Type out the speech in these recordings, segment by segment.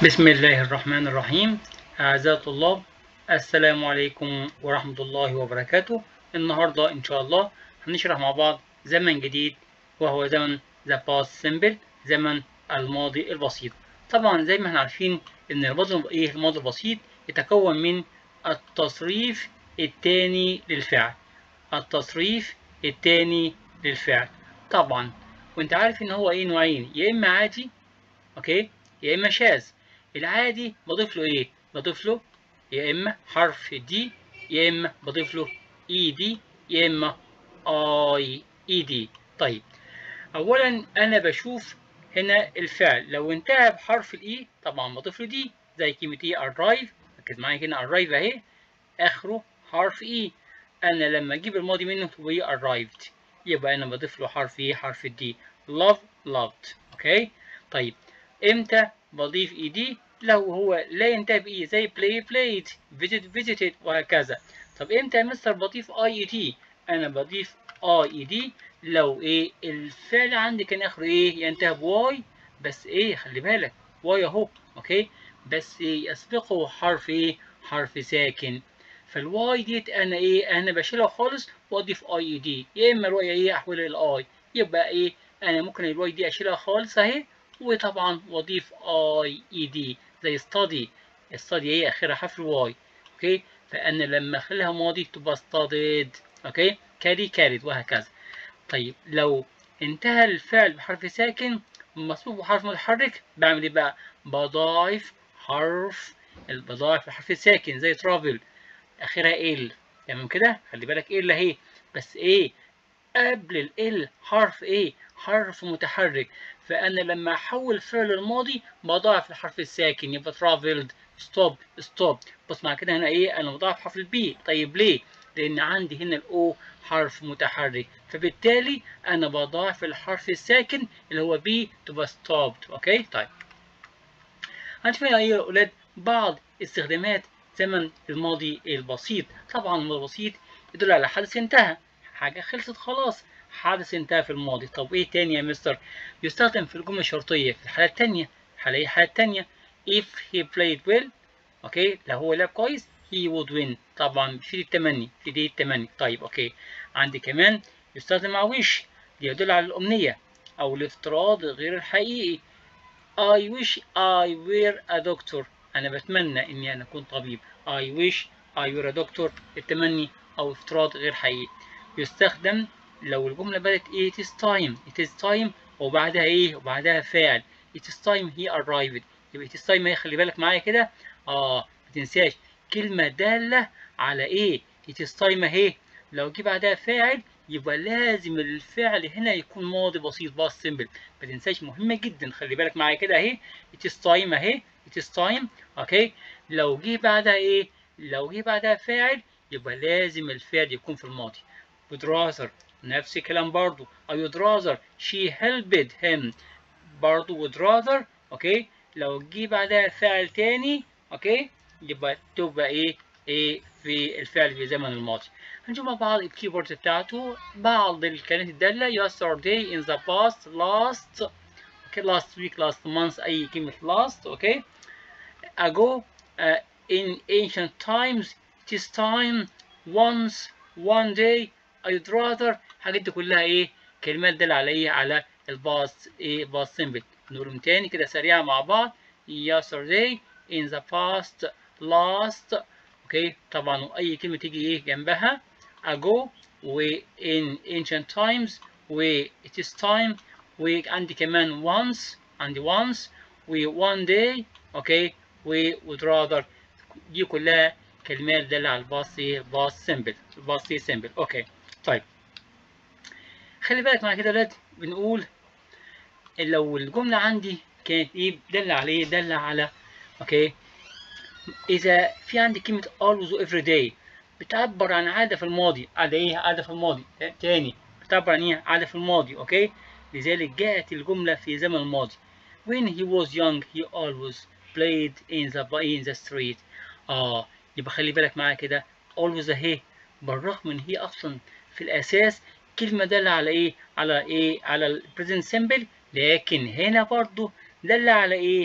بسم الله الرحمن الرحيم أعزائي الطلاب السلام عليكم ورحمة الله وبركاته النهاردة إن شاء الله هنشرح مع بعض زمن جديد وهو زمن the past simple زمن الماضي البسيط طبعا زي ما احنا عارفين إن الماضي إيه الماضي البسيط يتكون من التصريف الثاني للفعل التصريف الثاني للفعل طبعا وانت عارف ان هو ايه نوعين يا اما عادي اوكي يا اما شاذ العادي بضيف له ايه بضيف له يا اما حرف دي يا اما بضيف له اي دي يا اما اي اي دي طيب اولا انا بشوف هنا الفعل لو انتهى بحرف الاي طبعا بضيف له دي زي كلمه ايه arrive ركز معايا هنا arrive اهي اخره حرف اي انا لما اجيب الماضي منه تبقى arrived يبقى انا بضيف له حرف ايه حرف الدي love loved اوكي طيب امتى بضيف اي دي لو هو لا ينتهي باي زي play played visit visited وهكذا طب امتى يا مستر بضيف اي اي تي انا بضيف اي اي دي لو ايه الفعل عندي كان اخره ايه ينتهي بواي بس ايه خلي بالك واي اهو اوكي بس إيه يسبقه حرف ايه حرف ساكن فالواي ديت انا ايه انا بشيلها خالص واضيف اي اي دي يا اما الواي ايه احولها الاي يبقى ايه انا ممكن الواي دي اشيلها خالص اهي وطبعا واضيف اي اي دي زي study study هي اخرها حرف الواي اوكي فانا لما اخليها ماضي تبقى studied اوكي كاري كاريد وهكذا طيب لو انتهى الفعل بحرف ساكن مسبوق بحرف متحرك بعمل ايه بقى بضايف حرف بضايف الحرف الساكن زي travel اخرها ال تمام كده خلي بالك ايه اللي اهي بس ايه قبل ال حرف ايه حرف متحرك فانا لما احول فعل الماضي بضاعف الحرف الساكن يبقى traveled stop stop بص مع كده هنا ايه انا بضاعف حرف البي طيب ليه لان عندي هنا الاو حرف متحرك فبالتالي انا بضاعف الحرف الساكن اللي هو بي تبقى stopped اوكي طيب هنشوف هنا يا اولاد بعض استخدامات زمن الماضي البسيط طبعا الماضي البسيط يدل على حدث انتهى حاجة خلصت خلاص حدث انتهى في الماضي طب ايه تاني يا مستر يستخدم في الجملة الشرطية في الحالة التانية حالة ايه الحالة التانية if he played well اوكي لو هو لعب كويس he would win طبعا في التمني في دي التمني طيب اوكي عندي كمان يستخدم مع wish ليدل على الأمنية أو الافتراض غير الحقيقي I wish I were a doctor أنا بتمنى إني أنا أكون طبيب I wish I were a doctor التمني أو افتراض غير حقيقي يستخدم لو الجملة بدأت إيه it is time it is time وبعدها إيه وبعدها فاعل it is time he arrived يبقى it is time هي خلي بالك معايا كده آه ما تنساش كلمة دالة على إيه it is time أهي لو جه بعدها فاعل يبقى لازم الفعل هنا يكون ماضي بسيط باص سيمبل ما تنساش مهمة جدا خلي بالك معايا كده أهي it is time أهي it is time أوكي لو جه بعدها إيه لو جه بعدها فاعل يبقى لازم الفعل يكون في الماضي would rather نفس الكلام برضو I would rather she helped him برضو would rather اوكي لو جه بعدها فاعل تاني اوكي يبقى تبقى ايه ايه في الفعل في زمن الماضي هنشوف مع بعض الكيبوردز بتاعته بعض الكلمات الدالة yesterday in the past last okay last week last month اي كلمة last اوكي ago uh, in ancient times it is time once one day I'd rather الحاجات دي كلها ايه كلمات دالة على ايه على الباست ايه باست سيمبل نقولهم تاني كده سريعة مع بعض yesterday in the past last اوكي طبعا واي كلمة تيجي ايه جنبها ago و in ancient times و it is time وعندي كمان once عندي once و one day اوكي و would rather دي كلها كلمات دالة على الباست ايه باست سيمبل الباست سيمبل اوكي طيب خلي بالك معايا كده يا ولاد بنقول لو الجملة عندي كانت ايه دالة على ايه دالة على اوكي اذا في عندي كلمة always و every day بتعبر عن عادة في الماضي عادة ايه عادة في الماضي تاني بتعبر عن ايه عادة في الماضي اوكي لذلك جاءت الجملة في زمن الماضي when he was young he always played in the in the street اه يبقى خلي بالك معايا كده always اهي بالرغم ان هي اصلا في الاساس كلمة دالة على ايه على ايه على ال present simple لكن هنا برضو دالة على ايه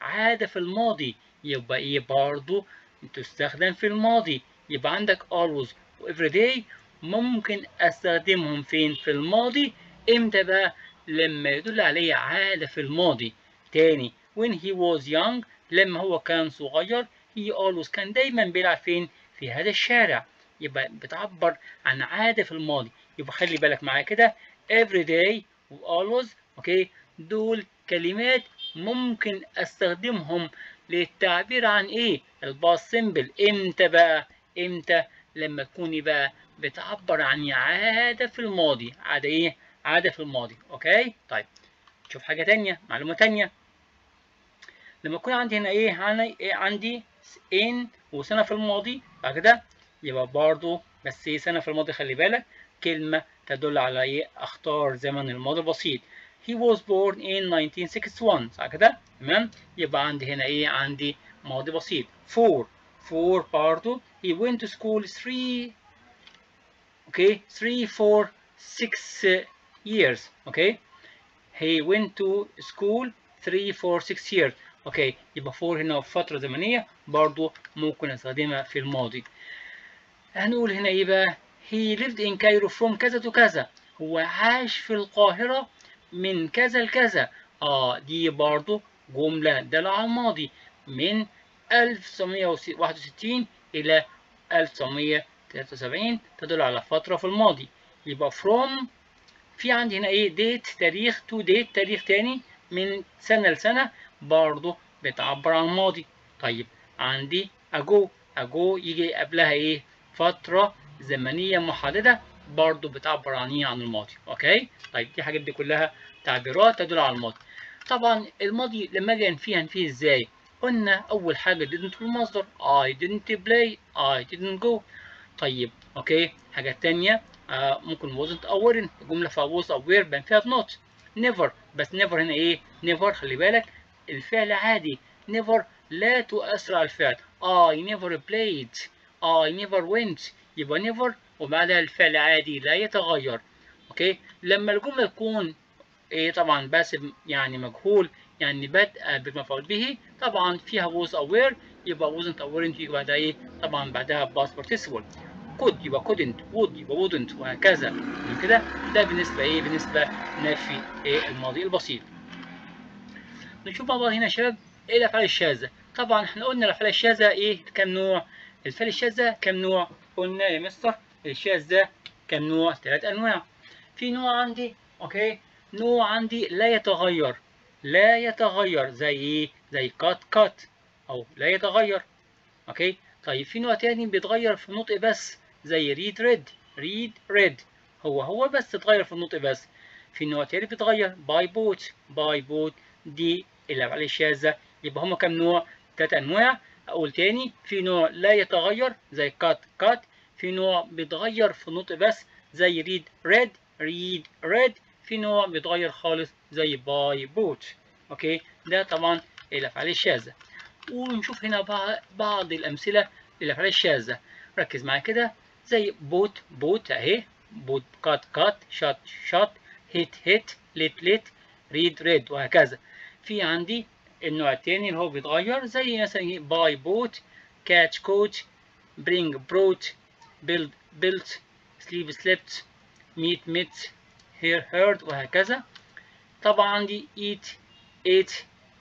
عادة في الماضي يبقى ايه برضو تستخدم في الماضي يبقى عندك always و everyday ممكن استخدمهم فين في الماضي امتى بقى لما يدل عليه عادة في الماضي تاني when he was young لما هو كان صغير he always كان دايما بيلعب فين في هذا الشارع يبقى بتعبر عن عادة في الماضي يبقى خلي بالك معايا كده every day و always اوكي دول كلمات ممكن استخدمهم للتعبير عن ايه الباس سيمبل امتى بقى امتى لما تكوني بقى بتعبر عن عادة في الماضي عادة ايه عادة في الماضي اوكي طيب شوف حاجة تانية معلومة تانية لما يكون عندي هنا ايه عندي إيه عندي ان وسنة في الماضي بعد كده يبقى برضو بس ايه سنة في الماضي خلي بالك كلمة تدل على ايه اختار زمن الماضي البسيط he was born in 1961 صح كده تمام يبقى عندي هنا ايه عندي ماضي بسيط four four برضو he went to school three okay three four six years okay he went to school three four six years اوكي يبقى فور هنا في فترة زمنية برضو ممكن استخدمها في الماضي هنقول هنا ايه بقى he lived in Cairo from كذا to كذا هو عاش في القاهرة من كذا لكذا اه دي برضو جملة دالة على الماضي من 1961 إلى 1973 تدل على فترة في الماضي يبقى from في عندي هنا ايه ديت تاريخ تو ديت تاريخ تاني من سنة لسنة برضه بتعبر عن الماضي طيب عندي ago ago يجي قبلها ايه فترة زمنية محددة برضه بتعبر عن ايه عن الماضي اوكي طيب دي حاجات دي كلها تعبيرات تدل على الماضي طبعا الماضي لما اجي انفيها انفيه ازاي قلنا اول حاجة didn't المصدر I didn't play I didn't go طيب اوكي حاجة تانية آه ممكن wasn't aware الجملة فيها was aware بان فيها not never بس never هنا ايه never خلي بالك الفعل عادي never لا تؤثر على الفعل I never played I never went يبقى never وبعدها الفعل عادي لا يتغير اوكي لما الجملة تكون ايه طبعا باسم يعني مجهول يعني بدأ بمفعول به طبعا فيها was aware يبقى wasn't aware يجي بعدها ايه طبعا بعدها past participle could يبقى couldn't would يبقى wouldn't وهكذا من كده ده بالنسبة ايه بالنسبة نفي ايه الماضي البسيط نشوف مع بعض هنا يا شباب ايه الافعال الشاذة طبعا احنا قلنا الافعال الشاذة ايه كم نوع الفعل الشاذة كم نوع قلنا يا مستر الشاذة كم نوع ثلاث انواع في نوع عندي اوكي نوع عندي لا يتغير لا يتغير زي ايه زي كات كات او لا يتغير اوكي طيب في نوع تاني بيتغير في النطق بس زي ريد ريد ريد ريد هو هو بس اتغير في النطق بس في نوع تاني بيتغير باي بوت باي بوت دي الافعال الشاذة يبقى هما كام نوع تلات انواع اقول تاني في نوع لا يتغير زي كات كات في نوع بيتغير في النطق بس زي ريد ريد ريد ريد في نوع بيتغير خالص زي باي بوت اوكي ده طبعا الافعال الشاذة ونشوف هنا بعض الامثلة للافعال الشاذة ركز معايا كده زي بوت بوت اهي بوت كات كات شات شات هيت هيت ليت ليت ريد ريد وهكذا في عندي النوع التاني اللي هو بيتغير زي مثلا باي بوت كاتش كوتش برينج بروت بيلد بيلت سليب سليبت ميت ميت هير هيرد وهكذا طبعا عندي eat ate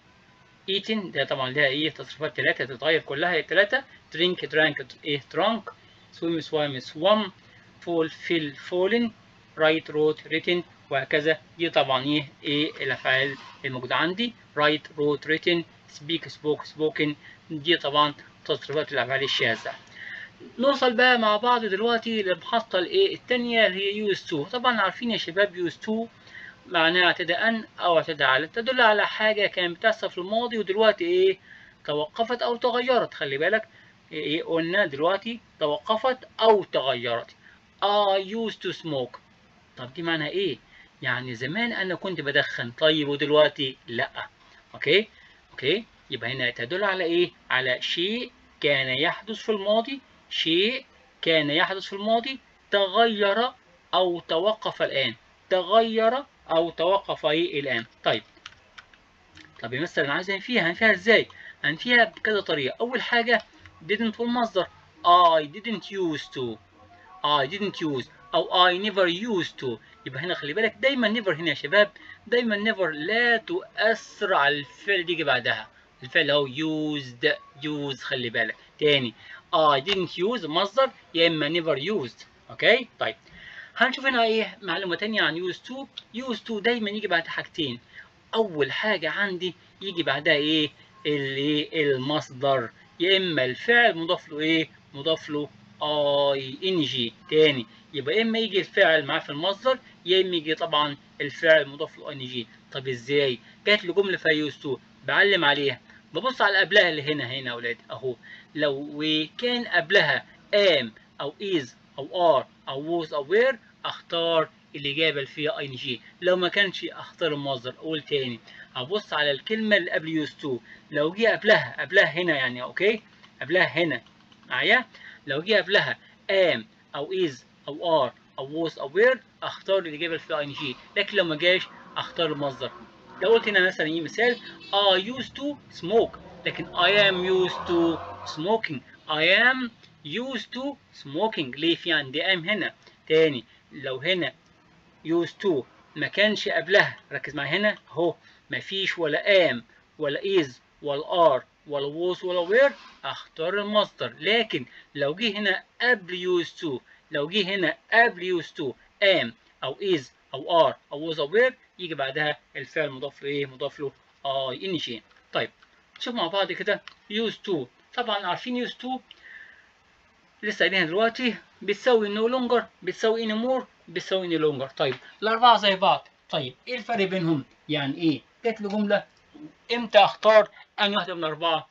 eaten ده طبعا لها ايه تصريفات ثلاثة تتغير كلها هي ثلاثة drink drank ايه drunk swim swam swam fall fill fallen write wrote written وهكذا دي طبعا ايه ايه الافعال الموجودة عندي write wrote written speak spoke spoken دي طبعا تصريفات الافعال الشاذة نوصل بقى مع بعض دلوقتي للمحطة الايه التانية اللي هي use to طبعا عارفين يا شباب use to معناها اعتدى أن أو اعتدى على تدل على حاجة كانت بتحصل في الماضي ودلوقتي إيه توقفت أو تغيرت خلي بالك إيه قلنا دلوقتي توقفت أو تغيرت I used to smoke طب دي معناها إيه؟ يعني زمان أنا كنت بدخن طيب ودلوقتي لأ أوكي أوكي يبقى هنا تدل على إيه؟ على شيء كان يحدث في الماضي شيء كان يحدث في الماضي تغير أو توقف الآن تغير أو توقف إيه الآن طيب طب يا مستر انا عايز انفيها هنفيها ازاي هنفيها بكذا طريقه اول حاجه didn't والمصدر I didn't used to I didn't use او I never used to يبقى هنا خلي بالك دايما never هنا يا شباب دايما never لا تؤثر على الفعل اللي يجي بعدها الفعل اهو used use خلي بالك تاني I didn't use مصدر يا اما never used اوكي طيب هنشوف هنا ايه معلومه تانية عن used to used to دايما يجي بعد حاجتين اول حاجه عندي يجي بعدها ايه الايه المصدر يا اما الفعل مضاف له ايه مضاف له اي ان جي تاني يبقى اما يجي الفعل معاه في المصدر يا اما يجي طبعا الفعل مضاف له ان جي طب ازاي جات لي جمله فيها used to بعلم عليها ببص على قبلها اللي هنا هنا يا اولاد اهو لو كان قبلها am او is او are او was او were اختار الاجابه اللي فيها اي ان جي لو ما كانش اختار المصدر اقول تاني ابص على الكلمه اللي قبل used to لو جه قبلها قبلها هنا يعني اوكي قبلها هنا معايا لو جه قبلها am او is او are او was او were اختار الاجابه اللي فيها اي ان جي لكن لو ما جاش اختار المصدر لو قلت هنا مثلا ايه مثال I used to smoke لكن I am used to smoking I am used to smoking ليه في عندي am هنا تاني لو هنا used to ما كانش قبلها ركز معايا هنا اهو ما فيش ولا am ولا is ولا are ولا was ولا were اختار المصدر لكن لو جه هنا قبل used to لو جه هنا قبل used to am او is او are او was او were يجي بعدها الفعل مضاف له ايه مضاف له اي ان جي طيب نشوف مع بعض كده used to طبعا عارفين used to لسه قايلينها دلوقتي بتساوي no longer بتساوي any more بتساوي any longer طيب الاربعه زي بعض طيب ايه الفرق بينهم يعني ايه جات لي جمله امتى اختار انهي واحده من الاربعه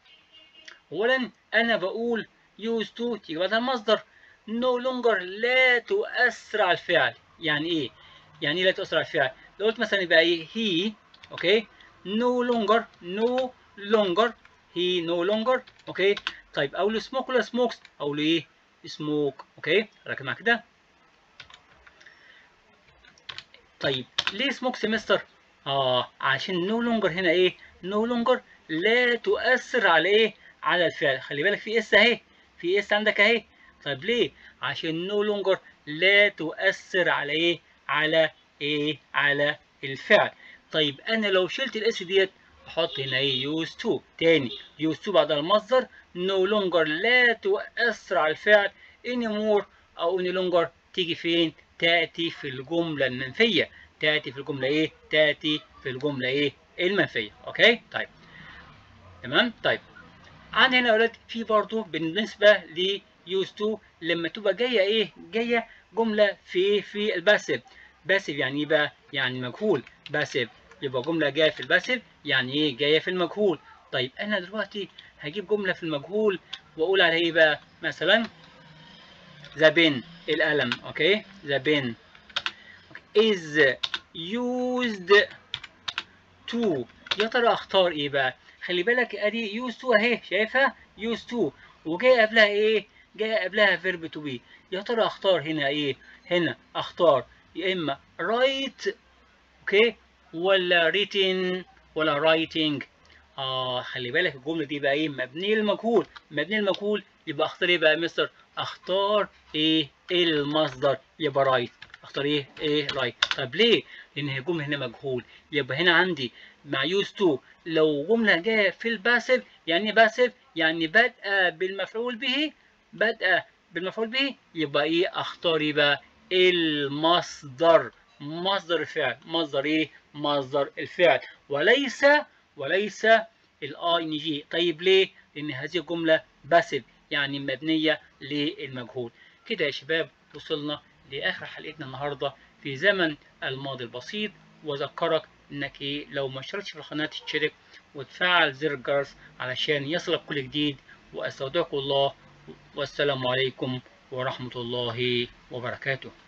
اولا انا بقول used to تيجي بعدها المصدر no longer لا تؤثر على الفعل يعني ايه يعني لا تؤثر على الفعل لو قلت مثلا يبقى ايه he اوكي no longer no longer he no longer اوكي طيب اقول له smoke ولا smokes اقول له ايه smoke اوكي ركز معايا كده طيب ليه smoke semester اه عشان no longer هنا ايه no longer لا تؤثر على ايه على الفعل خلي بالك في اس اهي في اس عندك اهي طيب ليه عشان no longer لا تؤثر على ايه على ايه على الفعل طيب انا لو شلت الاس ديت احط هنا ايه used to تاني used to بعد المصدر no longer لا تؤثر على الفعل anymore او any longer تيجي فين تاتي في الجمله المنفيه تاتي في الجمله ايه تاتي في الجمله ايه المنفيه اوكي طيب تمام طيب عندنا هنا يا اولاد في برضه بالنسبه ل used to لما تبقى جايه ايه جايه جمله في في الباسيف باسيف يعني ايه بقى يعني مجهول باسيف يبقى جمله جايه في الباسيف يعني ايه جايه في المجهول طيب انا دلوقتي هجيب جمله في المجهول واقول عليها ايه بقى مثلا ذا بن القلم اوكي ذا بن is used to يا ترى اختار ايه بقى خلي بالك ادي used to اهي شايفها used to وجاي قبلها ايه جاي قبلها verb to be يا ترى اختار هنا ايه هنا اختار يا اما write اوكي ولا written ولا writing اه خلي بالك الجمله دي بقى ايه مبنيه للمجهول مبنيه للمجهول يبقى اختار ايه بقى يا مستر اختار ايه المصدر يبقى رايت اختار ايه ايه رايت طب ليه لان هي جمله هنا مجهول يبقى هنا عندي مع يوز تو لو جمله جايه في الباسيف يعني باسيف يعني بادئه بالمفعول به بادئه بالمفعول به يبقى ايه اختار ايه بقى المصدر مصدر الفعل مصدر ايه مصدر الفعل وليس وليس الاي ان جي طيب ليه لان هذه الجمله باسيف يعني مبنيه للمجهول كده يا شباب وصلنا لاخر حلقتنا النهارده في زمن الماضي البسيط واذكرك انك إيه لو ما اشتركتش في القناه تشترك وتفعل زر الجرس علشان يصلك كل جديد واستودعكم الله والسلام عليكم ورحمه الله وبركاته